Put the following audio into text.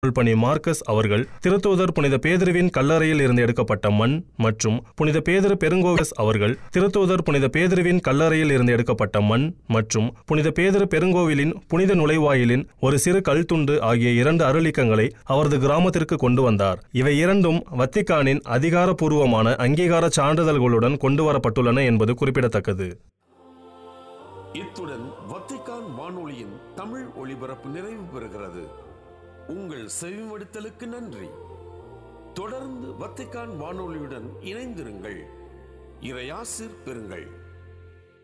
பணி மார்க்கஸ் அவர்கள் திருத்தூதர் புனித பேதுருவின் கல்லறையில் இருந்து எடுக்கப்பட்ட மண் மற்றும் புனித பேதுரு பெருங்கோவஸ் அவர்கள் திருத்தூதர் புனித பேதுருவின் கல்லறையில் இருந்து எடுக்கப்பட்ட மண் மற்றும் புனித பேதுரு பெருங்கோவிலின் புனித நுழைவாயிலின் ஒரு சிறு கல் துண்டு ஆகிய இரண்டு அருளிக்கங்களை அவரது கிராமத்திற்கு கொண்டு வந்தார் இவை இரண்டும் வத்திக்கானின் அதிகாரப்பூர்வமான அங்கீகார சான்றிதழ்களுடன் கொண்டு வரப்பட்டுள்ளன என்பது குறிப்பிடத்தக்கது இத்துடன் வத்திக்கான் வானொலியின் தமிழ் ஒளிபரப்பு நிறைவு பெறுகிறது உங்கள் செவிமடுத்தலுக்கு நன்றி தொடர்ந்து வத்திக்கான் வானொலியுடன் இணைந்திருங்கள் இறையாசிர் பெறுங்கள்